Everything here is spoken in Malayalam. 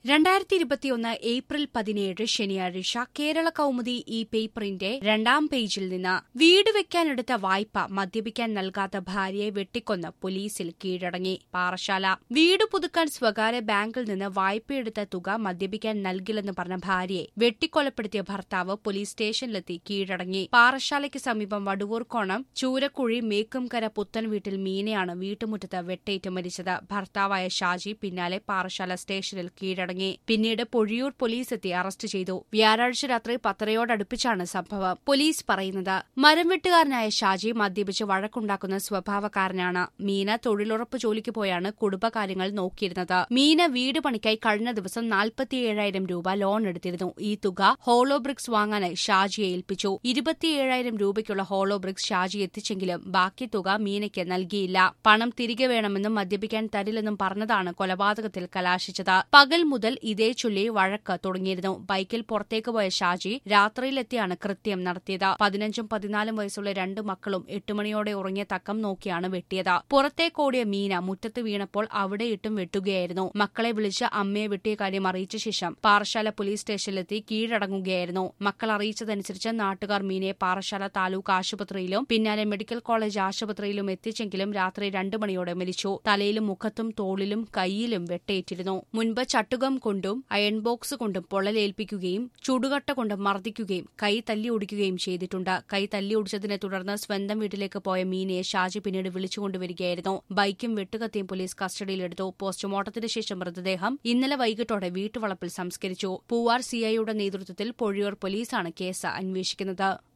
രണ്ടായിരത്തി ഇരുപത്തിയൊന്ന് ഏപ്രിൽ പതിനേഴ് ശനിയാഴ്ച കേരള കൗമുദി ഈ പേപ്പറിന്റെ രണ്ടാം പേജിൽ നിന്ന് വീട് വെക്കാനെടുത്ത വായ്പ മദ്യപിക്കാൻ നൽകാത്ത ഭാര്യയെ വെട്ടിക്കൊന്ന് പോലീസിൽ കീഴടങ്ങി പാറശാല വീട് പുതുക്കാൻ സ്വകാര്യ ബാങ്കിൽ നിന്ന് വായ്പയെടുത്ത തുക മദ്യപിക്കാൻ നൽകില്ലെന്ന് പറഞ്ഞ ഭാര്യയെ വെട്ടിക്കൊലപ്പെടുത്തിയ ഭർത്താവ് പോലീസ് സ്റ്റേഷനിലെത്തി കീഴടങ്ങി പാറശാലയ്ക്ക് സമീപം വടുവൂർക്കോണം ചൂരക്കുഴി മേക്കുംകര പുത്തൻ വീട്ടിൽ മീനയാണ് വീട്ടുമുറ്റത്ത് വെട്ടേറ്റ് മരിച്ചത് ഭർത്താവായ ഷാജി പിന്നാലെ പാറശാല സ്റ്റേഷനിൽ കീഴടങ്ങി പിന്നീട് പൊഴിയൂർ പോലീസ് എത്തി അറസ്റ്റ് ചെയ്തു വ്യാഴാഴ്ച രാത്രി പത്തരയോടടുപ്പിച്ചാണ് സംഭവം പോലീസ് പറയുന്നത് മരം വെട്ടുകാരനായ ഷാജി മദ്യപിച്ച് വഴക്കുണ്ടാക്കുന്ന സ്വഭാവക്കാരനാണ് മീന തൊഴിലുറപ്പ് ജോലിക്ക് പോയാണ് കുടുംബകാര്യങ്ങൾ നോക്കിയിരുന്നത് മീന വീട് പണിക്കായി കഴിഞ്ഞ ദിവസം നാൽപ്പത്തിയേഴായിരം രൂപ ലോൺ എടുത്തിരുന്നു ഈ തുക ഹോളോ ബ്രിക്സ് വാങ്ങാനായി ഷാജിയെ ഏൽപ്പിച്ചു ഇരുപത്തിയേഴായിരം രൂപയ്ക്കുള്ള ഹോളോ ബ്രിക്സ് ഷാജി എത്തിച്ചെങ്കിലും ബാക്കി തുക മീനയ്ക്ക് നൽകിയില്ല പണം തിരികെ വേണമെന്നും മദ്യപിക്കാൻ തരില്ലെന്നും പറഞ്ഞതാണ് കൊലപാതകത്തിൽ കലാശിച്ചത് പകൽ മുതൽ ഇതേ ചൊല്ലി വഴക്ക് തുടങ്ങിയിരുന്നു ബൈക്കിൽ പുറത്തേക്ക് പോയ ഷാജി രാത്രിയിലെത്തിയാണ് കൃത്യം നടത്തിയത് പതിനഞ്ചും പതിനാലും വയസ്സുള്ള രണ്ട് മക്കളും എട്ടുമണിയോടെ ഉറങ്ങിയ തക്കം നോക്കിയാണ് വെട്ടിയത് പുറത്തേക്കോടിയ മീന മുറ്റത്ത് വീണപ്പോൾ അവിടെ ഇട്ടും വെട്ടുകയായിരുന്നു മക്കളെ വിളിച്ച് അമ്മയെ വെട്ടിയ കാര്യം അറിയിച്ച ശേഷം പാറശാല പോലീസ് സ്റ്റേഷനിലെത്തി കീഴടങ്ങുകയായിരുന്നു മക്കൾ അറിയിച്ചതനുസരിച്ച് നാട്ടുകാർ മീനയെ പാറശാല താലൂക്ക് ആശുപത്രിയിലും പിന്നാലെ മെഡിക്കൽ കോളേജ് ആശുപത്രിയിലും എത്തിച്ചെങ്കിലും രാത്രി രണ്ടു മണിയോടെ മരിച്ചു തലയിലും മുഖത്തും തോളിലും കൈയിലും വെട്ടേറ്റിരുന്നു മുൻപ് ചട്ടുകം കൊണ്ടും അയൺ ബോക്സ് കൊണ്ടും പൊള്ളലേൽപ്പിക്കുകയും ചുടുകട്ട കൊണ്ട് മർദ്ദിക്കുകയും കൈ തല്ലി ഒടിക്കുകയും ചെയ്തിട്ടുണ്ട് കൈ തല്ലി ഒടിച്ചതിനെ തുടർന്ന് സ്വന്തം വീട്ടിലേക്ക് പോയ മീനയെ ഷാജി പിന്നീട് വിളിച്ചുകൊണ്ടുവരികയായിരുന്നു ബൈക്കും വെട്ടുകത്തിയും പോലീസ് കസ്റ്റഡിയിലെടുത്തു പോസ്റ്റ്മോർട്ടത്തിന് ശേഷം മൃതദേഹം ഇന്നലെ വൈകിട്ടോടെ വീട്ടുവളപ്പിൽ സംസ്കരിച്ചു പൂവാർ സിഐയുടെ നേതൃത്വത്തിൽ പൊഴിയൂർ പോലീസാണ് കേസ് അന്വേഷിക്കുന്നത്